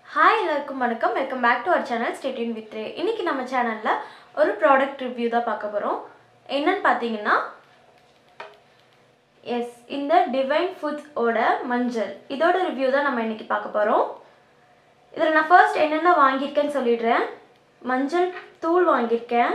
hi எல்லாருக்கும் வணக்கம் welcome back to our channel ஸ்டேட்டின் வித் ரே இன்னைக்கு நம்ம சேனலில் ஒரு ப்ராடக்ட் ரிவ்யூ தான் பார்க்க போகிறோம் என்னன்னு பார்த்தீங்கன்னா எஸ் இந்த டிவைன் ஃபுட்ஸோட மஞ்சள் இதோட ரிவ்யூ தான் நம்ம இன்னைக்கு பார்க்க போகிறோம் இதில் நான் ஃபர்ஸ்ட் என்னென்ன வாங்கியிருக்கேன்னு சொல்லிடுறேன் மஞ்சள் தூள் வாங்கியிருக்கேன்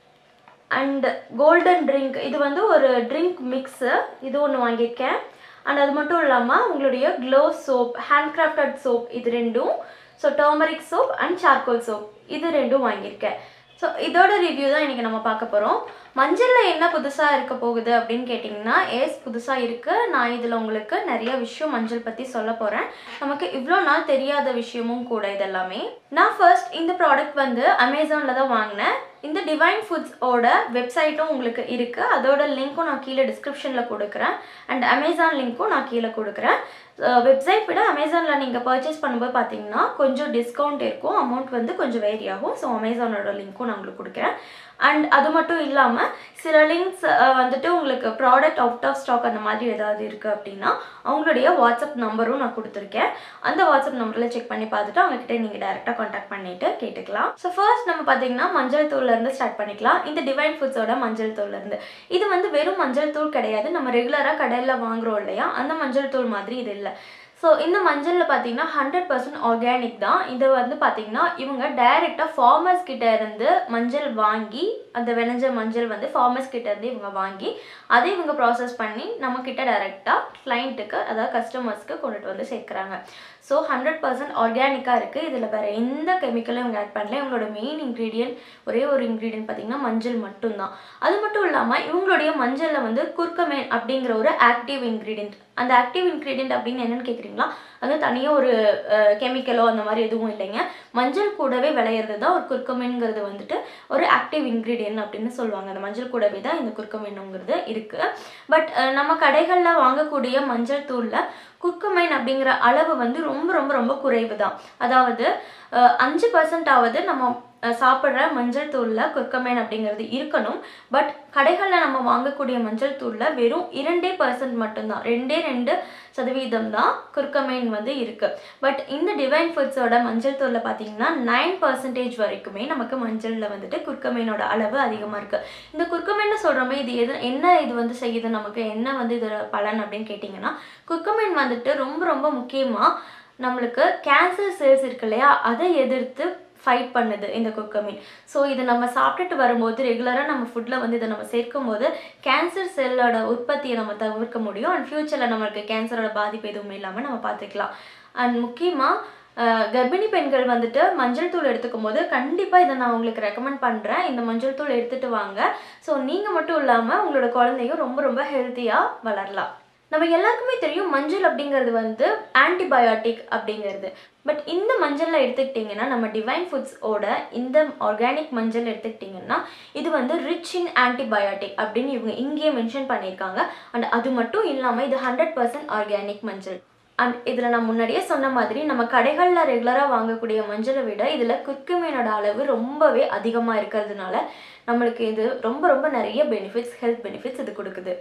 அண்ட் கோல்டன் ட்ரிங்க் இது வந்து ஒரு ட்ரிங்க் மிக்ஸு இது ஒன்று வாங்கியிருக்கேன் அண்ட் அது மட்டும் இல்லாமல் உங்களுடைய glow soap hand crafted soap இது ரெண்டும் so turmeric soap and charcoal soap இது ரெண்டும் வாங்கியிருக்கேன் ஸோ இதோட ரிவ்யூ தான் இன்றைக்கி நம்ம பார்க்க போகிறோம் மஞ்சளில் என்ன புதுசாக இருக்க போகுது அப்படின்னு கேட்டிங்கன்னா ஏஸ் புதுசாக இருக்குது நான் இதில் உங்களுக்கு நிறைய விஷயம் மஞ்சள் பற்றி சொல்ல போகிறேன் நமக்கு இவ்வளோ நாள் தெரியாத விஷயமும் கூட இதெல்லாமே நான் ஃபர்ஸ்ட் இந்த ப்ராடக்ட் வந்து அமேசானில் தான் வாங்கினேன் இந்த டிவைன் ஃபுட்ஸோட வெப்சைட்டும் உங்களுக்கு இருக்குது அதோட லிங்க்கும் நான் கீழே டிஸ்கிரிப்ஷனில் கொடுக்குறேன் அண்ட் அமேசான் லிங்க்கும் நான் கீழே கொடுக்குறேன் வெப்சைட் விட அமேசானில் நீங்கள் பர்ச்சேஸ் பண்ணும்போது பார்த்தீங்கன்னா கொஞ்சம் டிஸ்கவுண்ட் இருக்கும் அமௌண்ட் வந்து கொஞ்சம் வேரி ஆகும் ஸோ அமேசானோட லிங்க்கும் நான் உங்களுக்கு கொடுக்குறேன் அண்ட் அது மட்டும் இல்லாமல் சில லிங்க்ஸ் வந்துட்டு உங்களுக்கு ப்ராடக்ட் அவுட் ஆஃப் ஸ்டாக் அந்த மாதிரி ஏதாவது இருக்குது அப்படின்னா அவங்களுடைய வாட்ஸ்அப் நம்பரும் நான் கொடுத்துருக்கேன் அந்த வாட்ஸ்அப் நம்பரில் செக் பண்ணி பார்த்துட்டு அவங்ககிட்ட நீங்கள் டேரெக்டாக காண்டாக்ட் பண்ணிவிட்டு கேட்டுக்கலாம் ஸோ ஃபர்ஸ்ட் நம்ம பார்த்தீங்கன்னா மஞ்சள் தூள்லேருந்து ஸ்டார்ட் பண்ணிக்கலாம் இந்த டிவைன் ஃபுட்ஸோட மஞ்சள் தூள்லேருந்து இது வந்து வெறும் மஞ்சள் தூள் கிடையாது நம்ம ரெகுலராக கடையில் வாங்குறோம் இல்லையா அந்த மஞ்சள் தூள் மாதிரி இது இல்லை ஸோ இந்த மஞ்சளில் பார்த்தீங்கன்னா ஹண்ட்ரட் பர்சன்ட் ஆர்கானிக் தான் இதை வந்து பார்த்தீங்கன்னா இவங்க டைரெக்டாக ஃபார்மர்ஸ் கிட்ட இருந்து மஞ்சள் வாங்கி அந்த விளைஞ்ச மஞ்சள் வந்து ஃபார்மர்ஸ் கிட்ட இருந்து இவங்க வாங்கி அதை இவங்க ப்ராசஸ் பண்ணி நம்மக்கிட்ட டைரெக்டாக கிளைண்ட்டுக்கு அதாவது கஸ்டமர்ஸ்க்கு கொண்டுட்டு வந்து சேர்க்குறாங்க ஸோ ஹண்ட்ரட் பர்சன்ட் ஆர்கானிக்காக இருக்குது இதில் வேறு எந்த கெமிக்கலும் இவங்க ஆட் பண்ணல இவங்களோட மெயின் இன்க்ரீடியன்ட் ஒரே ஒரு இன்க்ரீடியன்ட் பார்த்தீங்கன்னா மஞ்சள் மட்டும்தான் அது மட்டும் இல்லாமல் இவங்களுடைய மஞ்சளில் வந்து குர்க்கமேன் அப்படிங்கிற ஒரு ஆக்டிவ் இன்க்ரீடியன்ட் அந்த ஆக்டிவ் இன்க்ரீடியன்ட் அப்படின்னு என்னென்னு கேட்குறீங்களா அது தனியாக ஒரு கெமிக்கலோ அந்த மாதிரி எதுவும் இல்லைங்க மஞ்சள் கூடவே விளையிறது தான் ஒரு குர்க்கமீன்ங்கிறது வந்துட்டு ஒரு ஆக்டிவ் இன்க்ரீடியன்ட் அப்படின்னு சொல்லுவாங்க அந்த மஞ்சள் கூடவே தான் இந்த குர்க்கமீனுங்கிறது இருக்குது பட் நம்ம கடைகளில் வாங்கக்கூடிய மஞ்சள் தூளில் குர்க்கமைன் அப்படிங்கிற அளவு வந்து ரொம்ப ரொம்ப ரொம்ப குறைவு தான் அதாவது அஞ்சு பர்சன்ட் ஆவது நம்ம சாப்பிட்ற மஞ்சள் தூளில் குர்க்கமைன் அப்படிங்கிறது இருக்கணும் பட் கடைகளில் நம்ம வாங்கக்கூடிய மஞ்சள் தூளில் வெறும் இரண்டே பர்சன்ட் மட்டும்தான் ரெண்டே ரெண்டு சதவீதம் தான் குர்க்கமைன் வந்து இருக்குது பட் இந்த டிவைன் ஃபுட்ஸோட மஞ்சள் தூளில் பார்த்தீங்கன்னா நைன் பர்சன்டேஜ் வரைக்குமே நமக்கு மஞ்சளில் வந்துட்டு குர்க்கமைனோட அளவு அதிகமாக இருக்குது இந்த குர்க்கமைன்னு சொல்கிறோமே இது எது என்ன இது வந்து செய்யுது நமக்கு என்ன வந்து இதோட பலன் அப்படின்னு கேட்டிங்கன்னா குர்க்கமைன் வந்துட்டு ரொம்ப ரொம்ப முக்கியமாக நம்மளுக்கு கேன்சர் செல்ஸ் இருக்கு இல்லையா அதை எதிர்த்து ஃபைட் பண்ணுது இந்த குக்கமீன் ஸோ இதை நம்ம சாப்பிட்டுட்டு வரும்போது ரெகுலராக நம்ம ஃபுட்டில் வந்து இதை நம்ம சேர்க்கும் போது கேன்சர் செல்லோட உற்பத்தியை நம்ம தவிர்க்க முடியும் அண்ட் ஃப்யூச்சரில் நம்மளுக்கு கேன்சரோட பாதிப்பு எதுவுமே இல்லாமல் நம்ம பார்த்துக்கலாம் அண்ட் முக்கியமாக கர்ப்பிணி பெண்கள் வந்துட்டு மஞ்சள் தூள் எடுத்துக்கும் போது கண்டிப்பாக இதை நான் உங்களுக்கு ரெக்கமெண்ட் பண்ணுறேன் இந்த மஞ்சள் தூள் எடுத்துகிட்டு வாங்க ஸோ நீங்கள் மட்டும் இல்லாமல் உங்களோட குழந்தையும் ரொம்ப ரொம்ப ஹெல்த்தியாக வளரலாம் நம்ம எல்லாருக்குமே தெரியும் மஞ்சள் அப்படிங்கிறது வந்து ஆன்டிபயோட்டிக் அப்படிங்கிறது பட் இந்த மஞ்சளில் எடுத்துக்கிட்டிங்கன்னா நம்ம டிவைன் ஃபுட்ஸோட இந்த ஆர்கானிக் மஞ்சள் எடுத்துக்கிட்டிங்கன்னா இது வந்து ரிச் இன் ஆன்டிபயோட்டிக் அப்படின்னு இவங்க இங்கேயே மென்ஷன் பண்ணியிருக்காங்க அண்ட் அது மட்டும் இல்லாமல் இது ஹண்ட்ரட் பர்சன்ட் ஆர்கானிக் மஞ்சள் அண்ட் இதில் நான் முன்னாடியே சொன்ன மாதிரி நம்ம கடைகளில் ரெகுலராக வாங்கக்கூடிய மஞ்சளை விட இதில் குர்க்குமீனோட அளவு ரொம்பவே அதிகமாக இருக்கிறதுனால நம்மளுக்கு இது ரொம்ப ரொம்ப நிறைய பெனிஃபிட்ஸ் ஹெல்த் பெனிஃபிட்ஸ் இது கொடுக்குது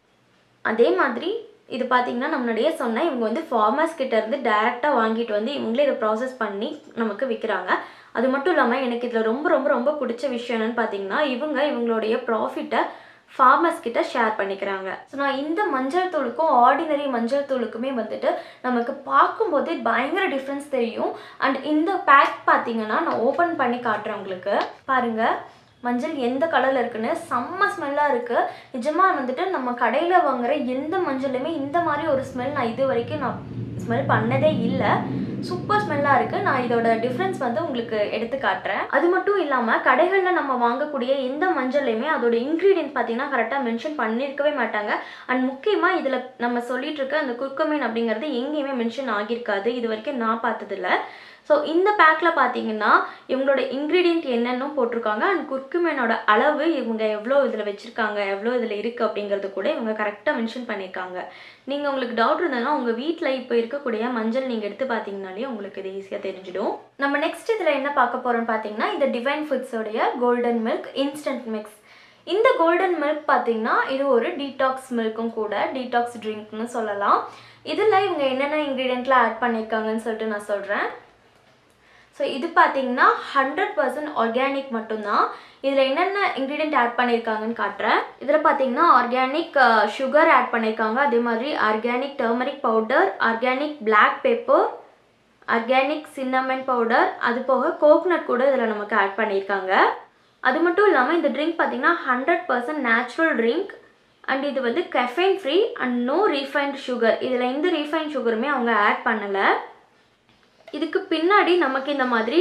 அதே மாதிரி இது பார்த்திங்கன்னா நம்ம முன்னாடியே சொன்னால் இவங்க வந்து ஃபார்மர்ஸ் கிட்ட இருந்து டேரெக்டாக வாங்கிட்டு வந்து இவங்களே இதை ப்ராசஸ் பண்ணி நமக்கு விற்கிறாங்க அது மட்டும் இல்லாமல் எனக்கு இதில் ரொம்ப ரொம்ப ரொம்ப பிடிச்ச விஷயம் என்னென்னு பார்த்தீங்கன்னா இவங்க இவங்களுடைய ப்ராஃபிட்டை ஃபார்மர்ஸ் கிட்ட ஷேர் பண்ணிக்கிறாங்க ஸோ நான் இந்த மஞ்சள் தூளுக்கும் ஆர்டினரி மஞ்சள் தூளுக்குமே வந்துட்டு நமக்கு பார்க்கும்போதே பயங்கர டிஃப்ரென்ஸ் தெரியும் அண்ட் இந்த பேக் பார்த்தீங்கன்னா நான் ஓப்பன் பண்ணி காட்டுறேன் உங்களுக்கு பாருங்கள் மஞ்சள் எந்த கலரில் இருக்குன்னு செம்ம ஸ்மெல்லாக இருக்குது நிஜமாக வந்துட்டு நம்ம கடையில் வாங்குகிற எந்த மஞ்சளுமே இந்த மாதிரி ஒரு ஸ்மெல் நான் இது வரைக்கும் நான் ஸ்மெல் பண்ணதே இல்லை சூப்பர் ஸ்மெல்லாக இருக்குது நான் இதோட டிஃப்ரென்ஸ் வந்து உங்களுக்கு எடுத்து காட்டுறேன் அது மட்டும் இல்லாமல் கடைகளில் நம்ம வாங்கக்கூடிய எந்த மஞ்சள்லையுமே அதோட இன்க்ரீடியன்ட் பார்த்தீங்கன்னா கரெக்டாக மென்ஷன் பண்ணியிருக்கவே மாட்டாங்க அண்ட் முக்கியமாக இதில் நம்ம சொல்லிட்டு இருக்க அந்த குர்க்கமீன் அப்படிங்கிறது எங்கேயுமே மென்ஷன் ஆகியிருக்காது இது வரைக்கும் நான் பார்த்ததில்ல ஸோ இந்த பேக்கில் பார்த்தீங்கன்னா இவங்களோட இன்க்ரீடியன்ட் என்னென்னு போட்டிருக்காங்க அண்ட் குர்க்குமேனோட அளவு இவங்க எவ்வளோ இதில் வச்சுருக்காங்க எவ்வளோ இதில் இருக்குது அப்படிங்கிறது கூட இவங்க கரெக்டாக மென்ஷன் பண்ணியிருக்காங்க நீங்கள் உங்களுக்கு டவுட் இருந்ததுன்னா உங்கள் வீட்டில் இப்போ இருக்கக்கூடிய மஞ்சள் நீங்கள் எடுத்து பார்த்தீங்கனாலே உங்களுக்கு இது ஈஸியாக தெரிஞ்சிடும் நம்ம நெக்ஸ்ட் இதில் என்ன பார்க்க போகிறோம்னு பார்த்தீங்கன்னா இந்த டிவைன் ஃபுட்ஸோடைய கோல்டன் மில்க் இன்ஸ்டன்ட் மிக்ஸ் இந்த கோல்டன் மில்க் பார்த்தீங்கன்னா இது ஒரு டீடாக்ஸ் மில்க்கும் கூட டீடாக்ஸ் ட்ரிங்க்னு சொல்லலாம் இதில் இவங்க என்னென்ன இன்க்ரீடியண்ட்லாம் ஆட் பண்ணியிருக்காங்கன்னு சொல்லிட்டு நான் சொல்கிறேன் ஸோ இது பார்த்தீங்கன்னா ஹண்ட்ரட் பர்சன்ட் ஆர்கானிக் மட்டும்தான் இதில் என்னென்ன இன்க்ரீடியன்ட் ஆட் பண்ணியிருக்காங்கன்னு காட்டுறேன் இதில் பார்த்தீங்கன்னா ஆர்கானிக் சுகர் ஆட் பண்ணியிருக்காங்க அதே மாதிரி organic turmeric powder organic black pepper organic cinnamon powder அது போக கோக்னட் கூட இதில் நமக்கு ஆட் பண்ணியிருக்காங்க அது மட்டும் இல்லாமல் இந்த ட்ரிங்க் பார்த்தீங்கன்னா hundred percent natural drink and இது வந்து caffeine free and no refined sugar இதில் எந்த ரீஃபைன்ட் சுகருமே அவங்க ஆட் பண்ணலை இதுக்கு பின்னாடி நமக்கு இந்த மாதிரி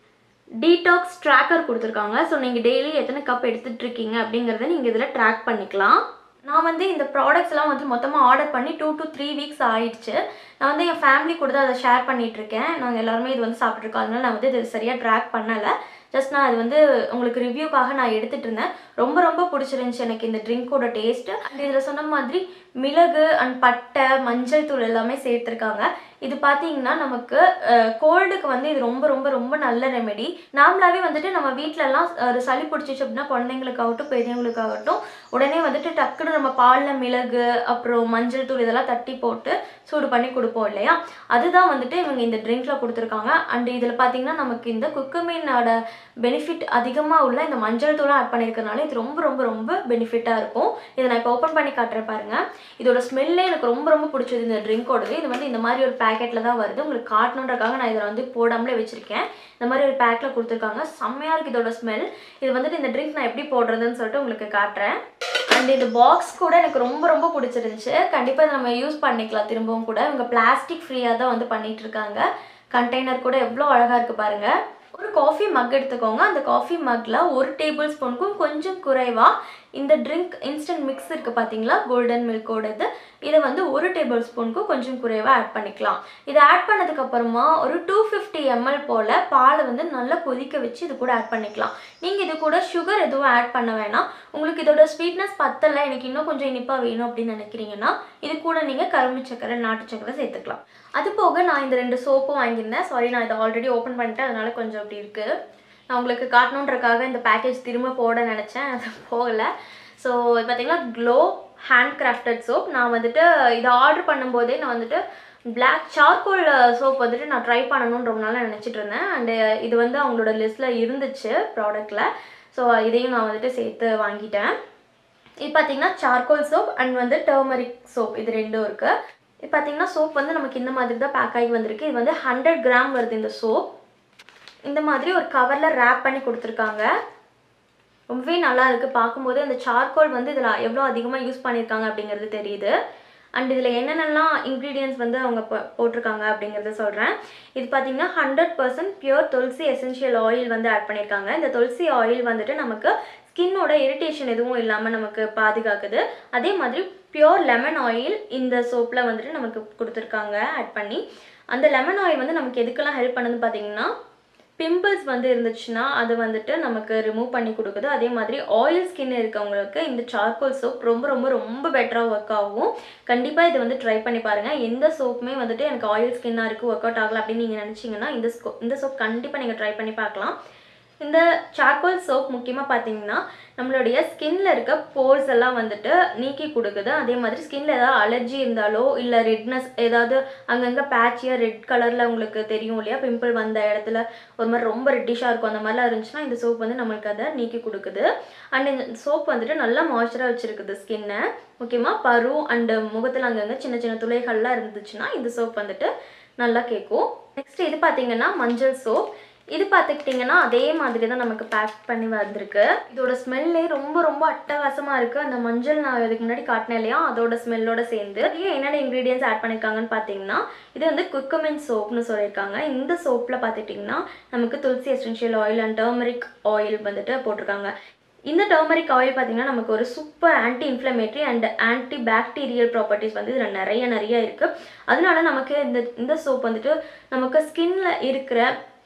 டீடாக்ஸ் ட்ராக்கர் கொடுத்துருக்காங்க ஸோ நீங்கள் டெய்லி எத்தனை கப் எடுத்துகிட்டு இருக்கீங்க அப்படிங்கிறத நீங்கள் இதில் ட்ராக் பண்ணிக்கலாம் நான் வந்து இந்த ப்ராடக்ட்ஸ்லாம் வந்து மொத்தமாக ஆர்டர் பண்ணி டூ டு த்ரீ வீக்ஸ் ஆயிடுச்சு நான் வந்து என் ஃபேமிலி கூட தான் அதை ஷேர் பண்ணிட்டு இருக்கேன் நாங்கள் எல்லாருமே இது வந்து சாப்பிட்ருக்கோம் அதனால நான் வந்து இது சரியாக ட்ராக் பண்ணலை ஜஸ்ட் நான் அது வந்து உங்களுக்கு ரிவ்யூக்காக நான் எடுத்துகிட்டு இருந்தேன் ரொம்ப ரொம்ப பிடிச்சிருந்துச்சி எனக்கு இந்த ட்ரிங்க்கோட டேஸ்ட்டு அண்ட் இதில் சொன்ன மாதிரி மிளகு அண்ட் பட்டை மஞ்சள் தூள் எல்லாமே சேர்த்துருக்காங்க இது பார்த்தீங்கன்னா நமக்கு கோல்டுக்கு வந்து இது ரொம்ப ரொம்ப ரொம்ப நல்ல ரெமெடி நார்மலாகவே வந்துட்டு நம்ம வீட்டிலலாம் ஒரு சளி பிடிச்சிச்சு அப்படின்னா குழந்தைங்களுக்காகட்டும் பெரியவங்களுக்காகட்டும் உடனே வந்துட்டு டக்குன்னு நம்ம பாலில் மிளகு அப்புறம் மஞ்சள் தூள் இதெல்லாம் தட்டி போட்டு சூடு பண்ணி கொடுப்போம் இல்லையா அதுதான் வந்துட்டு இவங்க இந்த ட்ரிங்க்கில் கொடுத்துருக்காங்க அண்ட் இதில் பார்த்தீங்கன்னா நமக்கு இந்த குக்குமீனோட பெனிஃபிட் அதிகமாக உள்ள இந்த மஞ்சள் தூளும் ஆட் பண்ணியிருக்கனால இது ரொம்ப ரொம்ப ரொம்ப பெனிஃபிட்டாக இருக்கும் இதை நான் இப்போ ஓப்பன் பண்ணி காட்டுறேன் பாருங்கள் இதோட ஸ்மெல்லே எனக்கு ரொம்ப ரொம்ப பிடிச்சது இந்த ட்ரிங்க்கோடது இது வந்து இந்த மாதிரி ஒரு பேக்கெட்டில் தான் வருது உங்களுக்கு காட்டணுன்றக்காக நான் இதில் வந்து போடாமலே வச்சுருக்கேன் இந்த மாதிரி ஒரு பேக்கில் கொடுத்துருக்காங்க செம்மையாக இருக்குது இதோட ஸ்மெல் இது வந்துட்டு இந்த ட்ரிங்க் நான் எப்படி போடுறதுன்னு சொல்லிட்டு உங்களுக்கு காட்டுறேன் அண்ட் இந்த பாக்ஸ் கூட எனக்கு ரொம்ப ரொம்ப பிடிச்சிருந்துச்சு கண்டிப்பாக நம்ம யூஸ் பண்ணிக்கலாம் திரும்பவும் கூட இவங்க பிளாஸ்டிக் ஃப்ரீயாக தான் வந்து பண்ணிட்டு இருக்காங்க கண்டெய்னர் கூட எவ்வளோ அழகாக இருக்குது பாருங்கள் ஒரு காஃபி மக் எடுத்துக்கோங்க அந்த காஃபி மக்கில் ஒரு டேபிள் ஸ்பூனுக்கும் கொஞ்சம் குறைவாக இந்த ட்ரிங்க் இன்ஸ்டன்ட் மிக்ஸ் இருக்குது பார்த்தீங்களா கோல்டன் மில்கோடது இதை வந்து ஒரு டேபிள் ஸ்பூனுக்கும் கொஞ்சம் குறைவாக ஆட் பண்ணிக்கலாம் இதை ஆட் பண்ணதுக்கப்புறமா ஒரு டூ ஃபிஃப்டி எம்எல் போல் பாலை வந்து நல்லா கொதிக்க வச்சு இது கூட ஆட் பண்ணிக்கலாம் நீங்கள் இது கூட சுகர் எதுவும் ஆட் பண்ண வேணாம் உங்களுக்கு இதோட ஸ்வீட்னஸ் பத்தலை எனக்கு இன்னும் கொஞ்சம் இனிப்பாக வேணும் அப்படின்னு நினைக்கிறீங்கன்னா இது கூட நீங்கள் கரும்பு சக்கரை நாட்டு சக்கரை சேர்த்துக்கலாம் அது போக நான் இந்த ரெண்டு சோப்பும் வாங்கியிருந்தேன் சாரி நான் இதை ஆல்ரெடி ஓப்பன் பண்ணிட்டேன் அதனால கொஞ்சம் அப்படி இருக்குது நான் உங்களுக்கு காட்டணுன்றக்காக இந்த பேக்கேஜ் திரும்ப போட நினச்சேன் அது போகலை ஸோ பார்த்தீங்கன்னா க்ளோ ஹேண்ட் கிராஃப்டட் சோப் நான் வந்துட்டு இதை ஆர்டர் பண்ணும்போதே நான் வந்துட்டு பிளாக் சார்கோல் சோப் வந்துட்டு நான் ட்ரை பண்ணணும்னு ரொம்ப நாளாக நினச்சிட்டு இருந்தேன் அண்டு இது வந்து அவங்களோட லிஸ்ட்டில் இருந்துச்சு ப்ராடக்டில் ஸோ இதையும் நான் வந்துட்டு சேர்த்து வாங்கிட்டேன் இது பார்த்தீங்கன்னா சார்கோல் சோப் அண்ட் வந்து டர்மரிக் சோப் இது ரெண்டும் இருக்குது இது பார்த்தீங்கன்னா சோப் வந்து நமக்கு இந்த மாதிரி தான் பேக் ஆகி வந்திருக்கு இது வந்து ஹண்ட்ரட் கிராம் வருது இந்த சோப் இந்த மாதிரி ஒரு கவரில் ரேப் பண்ணி கொடுத்துருக்காங்க ரொம்பவே நல்லா இருக்குது பார்க்கும்போது அந்த சார்கோல் வந்து இதில் எவ்வளோ அதிகமாக யூஸ் பண்ணியிருக்காங்க அப்படிங்கிறது தெரியுது அண்ட் இதில் என்னென்னலாம் இன்க்ரீடியன்ஸ் வந்து அவங்க போ போட்டிருக்காங்க அப்படிங்கிறத சொல்கிறேன் இது பார்த்தீங்கன்னா hundred percent pure tulsi essential oil வந்து ஆட் பண்ணியிருக்காங்க இந்த துளசி ஆயில் வந்துட்டு நமக்கு ஸ்கின்னோட இரிட்டேஷன் எதுவும் இல்லாமல் நமக்கு பாதுகாக்குது அதே மாதிரி பியோர் லெமன் ஆயில் இந்த சோப்பில் வந்துட்டு நமக்கு கொடுத்துருக்காங்க ஆட் பண்ணி அந்த லெமன் ஆயில் வந்து நமக்கு எதுக்கெல்லாம் ஹெல்ப் பண்ணுதுன்னு பார்த்தீங்கன்னா பிம்பிள்ஸ் வந்து இருந்துச்சுன்னா அது வந்துட்டு நமக்கு ரிமூவ் பண்ணி கொடுக்குது அதே மாதிரி ஆயில் ஸ்கின் இருக்கவங்களுக்கு இந்த சார்கோல் சோப் ரொம்ப ரொம்ப ரொம்ப பெட்டராக ஒர்க் ஆகும் கண்டிப்பாக இதை வந்து ட்ரை பண்ணி பாருங்கள் எந்த சோப்புமே வந்துட்டு எனக்கு ஆயில் ஸ்கின்னாக இருக்குது ஒர்க் அவுட் ஆகலை அப்படின்னு நீங்கள் நினச்சிங்கன்னா இந்த ஸ்கோ இந்த சோப் கண்டிப்பாக நீங்கள் ட்ரை பண்ணி பார்க்கலாம் இந்த சார்கோல் சோப் முக்கியமாக பார்த்தீங்கன்னா நம்மளுடைய ஸ்கின்ல இருக்க போர்ஸ் எல்லாம் வந்துட்டு நீக்கி கொடுக்குது அதே மாதிரி ஸ்கின்ல ஏதாவது அலர்ஜி இருந்தாலோ இல்லை ரெட்னஸ் ஏதாவது அங்கங்கே பேட்சியாக ரெட் கலரில் உங்களுக்கு தெரியும் இல்லையா பிம்பிள் வந்த இடத்துல ஒரு மாதிரி ரொம்ப ரெட்டிஷாக இருக்கும் அந்த மாதிரிலாம் இருந்துச்சுன்னா இந்த சோப் வந்து நம்மளுக்கு அதை நீக்கி கொடுக்குது அண்ட் இந்த சோப் வந்துட்டு நல்லா மாய்ச்சராக வச்சுருக்குது ஸ்கின்னை முக்கியமாக பரு அண்டு முகத்தில் அங்கங்கே சின்ன சின்ன துளைகள்லாம் இருந்துச்சுன்னா இந்த சோப் வந்துட்டு நல்லா கேட்கும் நெக்ஸ்ட் இது பார்த்தீங்கன்னா மஞ்சள் சோப் இது பார்த்துக்கிட்டிங்கன்னா அதே மாதிரி தான் நமக்கு பேக் பண்ணி வந்திருக்கு இதோட ஸ்மெல்லே ரொம்ப ரொம்ப அட்டகாசமாக இருக்குது அந்த மஞ்சள் நான் இதுக்கு முன்னாடி காட்டினேன் இல்லையா அதோட ஸ்மெல்லோட சேர்ந்து இதுலேயே என்னென்ன இன்க்ரீடியன்ஸ் ஆட் பண்ணியிருக்காங்கன்னு பார்த்தீங்கன்னா இது வந்து குக்கமின் சோப்னு சொல்லியிருக்காங்க இந்த சோப்பில் பார்த்துட்டிங்கன்னா நமக்கு tulsi essential oil and turmeric oil வந்துட்டு போட்டிருக்காங்க இந்த டர்மரிக் ஆயில் பார்த்தீங்கன்னா நமக்கு ஒரு super anti inflammatory and anti bacterial properties வந்து இதில் நிறைய நிறைய இருக்குது அதனால நமக்கு இந்த இந்த சோப் வந்துட்டு நமக்கு ஸ்கின்ல இருக்கிற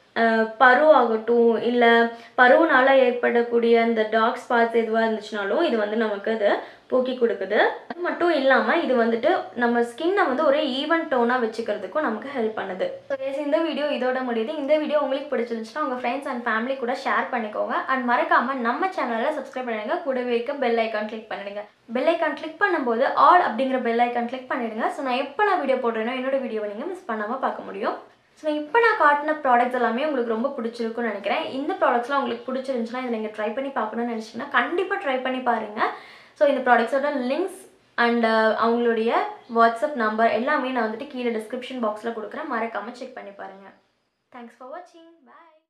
பரு ஆகட்டும் இல்லை பருவனால ஏற்படக்கூடிய அந்த டார்க் ஸ்பாட்ஸ் எதுவாக இருந்துச்சுனாலும் இது வந்து நமக்கு அது போக்கி கொடுக்குது அது மட்டும் இல்லாமல் இது வந்துட்டு நம்ம ஸ்கின்னை வந்து ஒரு ஈவன் டோனாக வச்சுக்கிறதுக்கும் நமக்கு ஹெல்ப் பண்ணுது ஸோ இந்த வீடியோ இதோட முடியுது இந்த வீடியோ உங்களுக்கு பிடிச்சிருந்துச்சுன்னா உங்கள் ஃப்ரெண்ட்ஸ் அண்ட் ஃபேமிலி கூட ஷேர் பண்ணிக்கோங்க அண்ட் மறக்காமல் நம்ம சேனலில் சப்ஸ்கிரைப் பண்ணிடுங்க கூடவே இருக்க பெல் ஐக்கான் கிளிக் பண்ணிடுங்க பெல் ஐக்கான் கிளிக் பண்ணும்போது ஆல் அப்படிங்கிற பெல் ஐக்கான் கிளிக் பண்ணிடுங்க ஸோ நான் எப்போ நான் வீடியோ போடுறேனோ என்னோட வீடியோவை நீங்கள் மிஸ் பண்ணாமல் பார்க்க முடியும் ஸோ இப்போ நான் காட்டின ப்ராடக்ட்ஸ் எல்லாமே உங்களுக்கு ரொம்ப பிடிச்சிருக்குன்னு நினைக்கிறேன் இந்த ப்ராடக்ட்ஸ்லாம் உங்களுக்கு பிடிச்சிருந்துச்சுன்னா இதை நீங்கள் ட்ரை பண்ணி பார்க்கணும்னு நினச்சிங்கன்னா கண்டிப்பாக ட்ரை பண்ணி பாருங்கள் ஸோ இந்த ப்ராடக்ட்ஸோட லிங்க்ஸ் அண்ட் அவங்களுடைய வாட்ஸ்அப் நம்பர் எல்லாமே நான் வந்துட்டு கீழே டிஸ்கிரிப்ஷன் பாக்ஸில் கொடுக்குறேன் மறக்காமல் செக் பண்ணி பாருங்கள் தேங்க்ஸ் ஃபார் வாட்சிங் பாய்